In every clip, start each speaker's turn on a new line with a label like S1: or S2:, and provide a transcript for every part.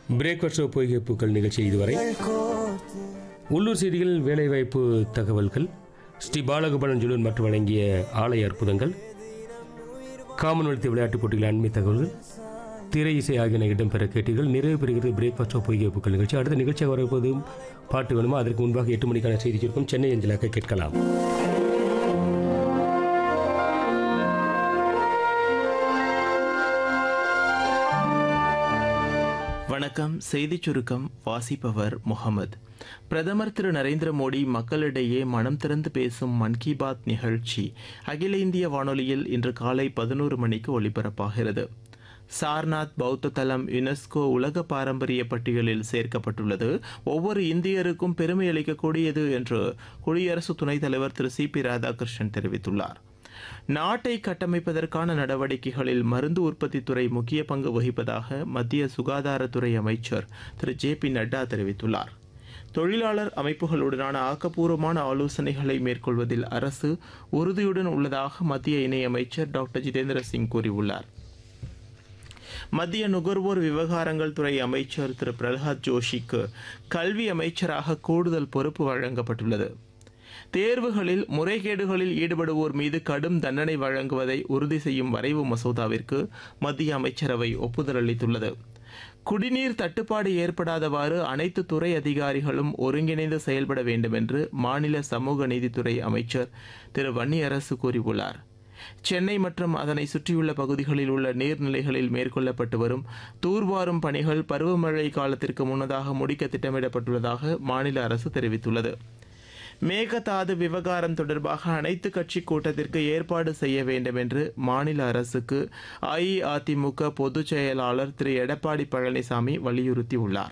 S1: breakfast பொய்கை பூக்கள் நிகழ்ச்சி இதுவரை உள்ளூர் செய்திகள் வேலைவாய்ப்பு தகவல்கள் ஸ்ரீ பாலகோபாலன் ஜுலூன் மற்றும் வழங்கிய ஆலய அற்புதங்கள் காமன்வெல்த் விளையாட்டுப் போட்டிகள் அண்மை தகவல்கள் திரை இசை ஆகியன இடம்பெற கேட்டீர்கள் நிறைவு பெறுகிறது பிரேக்ஃபாஸ்ட் பொய்கை பூக்கள் நிகழ்ச்சி அடுத்த நிகழ்ச்சியாக வரப்போது பாட்டு வேணுமா அதற்கு முன்பாக எட்டு மணிக்கான செய்தி சுருக்கம் சென்னை அஞ்சலாக கேட்கலாம்
S2: வணக்கம் செய்திச் சுருக்கம் வாசிப்பவர் முகமது பிரதமர் திரு நரேந்திர மோடி மக்களிடையே மனம் திறந்து பேசும் மன் கி பாத் நிகழ்ச்சி அகில இந்திய வானொலியில் இன்று காலை பதினோரு மணிக்கு ஒலிபரப்பாகிறது சார்நாத் பௌத்த தலம் யுனெஸ்கோ உலக பாரம்பரிய பட்டியலில் சேர்க்கப்பட்டுள்ளது ஒவ்வொரு இந்தியருக்கும் பெருமை அளிக்கக்கூடியது என்று குடியரசு துணைத் தலைவர் திரு சி பி ராதாகிருஷ்ணன் தெரிவித்துள்ளார் நாட்டை கட்டமைப்பதற்கான நடவடிக்கைகளில் மருந்து உற்பத்தி துறை முக்கிய பங்கு வகிப்பதாக மத்திய சுகாதாரத்துறை அமைச்சர் திரு ஜே பி நட்டா தெரிவித்துள்ளார் தொழிலாளர் அமைப்புகளுடனான ஆக்கப்பூர்வமான ஆலோசனைகளை மேற்கொள்வதில் அரசு உறுதியுடன் உள்ளதாக மத்திய இணையமைச்சர் டாக்டர் ஜிதேந்திர சிங் கூறியுள்ளார் மத்திய நுகர்வோர் விவகாரங்கள் துறை அமைச்சர் திரு பிரகலாத் ஜோஷிக்கு கல்வி அமைச்சராக கூடுதல் பொறுப்பு வழங்கப்பட்டுள்ளது தேர்வுகளில் முறைகேடுகளில் ஈடுபடுவோர் மீது கடும் தண்டனை வழங்குவதை உறுதி செய்யும் வரைவு மசோதாவிற்கு மத்திய அமைச்சரவை ஒப்புதல் அளித்துள்ளது குடிநீர் தட்டுப்பாடு ஏற்படாதவாறு அனைத்து துறை அதிகாரிகளும் ஒருங்கிணைந்து செயல்பட வேண்டும் என்று மாநில சமூக நீதித்துறை அமைச்சர் திரு வன்னியரசு கூறியுள்ளார் சென்னை மற்றும் அதனை சுற்றியுள்ள பகுதிகளில் உள்ள நீர்நிலைகளில் மேற்கொள்ளப்பட்டு வரும் தூர்வாரும் பணிகள் பருவமழை காலத்திற்கு முன்னதாக முடிக்க திட்டமிடப்பட்டுள்ளதாக மாநில அரசு தெரிவித்துள்ளது மேகதாது விவகாரம் தொடர்பாக அனைத்து கட்சி கூட்டத்திற்கு ஏற்பாடு செய்ய வேண்டும் என்று மாநில அரசுக்கு அஇஅதிமுக பொதுச் செயலாளர் திரு எடப்பாடி பழனிசாமி வலியுறுத்தியுள்ளார்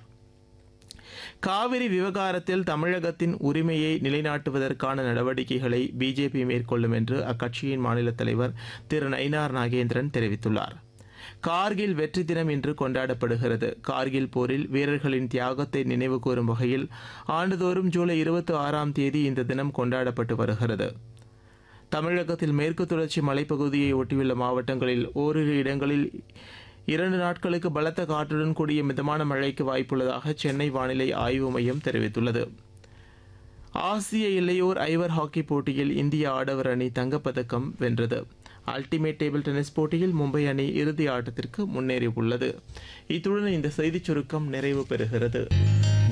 S2: காவிரி விவகாரத்தில் தமிழகத்தின் உரிமையை நிலைநாட்டுவதற்கான நடவடிக்கைகளை பிஜேபி மேற்கொள்ளும் என்று அக்கட்சியின் மாநில தலைவர் திரு நயினார் நாகேந்திரன் தெரிவித்துள்ளார் கார்கில் வெற்றி தினம் இன்று கொண்டாடப்படுகிறது கார்கில் போரில் வீரர்களின் தியாகத்தை நினைவு கூறும் வகையில் ஆண்டுதோறும் ஜூலை இருபத்தி ஆறாம் தேதி இந்த தினம் கொண்டாடப்பட்டு வருகிறது தமிழகத்தில் மேற்கு தொடர்ச்சி மலைப்பகுதியை ஒட்டியுள்ள மாவட்டங்களில் ஓரிரு இடங்களில் இரண்டு நாட்களுக்கு பலத்த காற்றுடன் கூடிய மிதமான மழைக்கு வாய்ப்புள்ளதாக சென்னை வானிலை ஆய்வு மையம் தெரிவித்துள்ளது ஆசிய இளையோர் ஐவர் ஹாக்கி போட்டியில் இந்திய ஆடவர் அணி தங்கப்பதக்கம் வென்றது அல்டிமேட் டேபிள் டென்னிஸ் போட்டியில் மும்பை அணி இறுதி ஆட்டத்திற்கு முன்னேறியுள்ளது இத்துடன் இந்த செய்திச் சுருக்கம் நிறைவு பெறுகிறது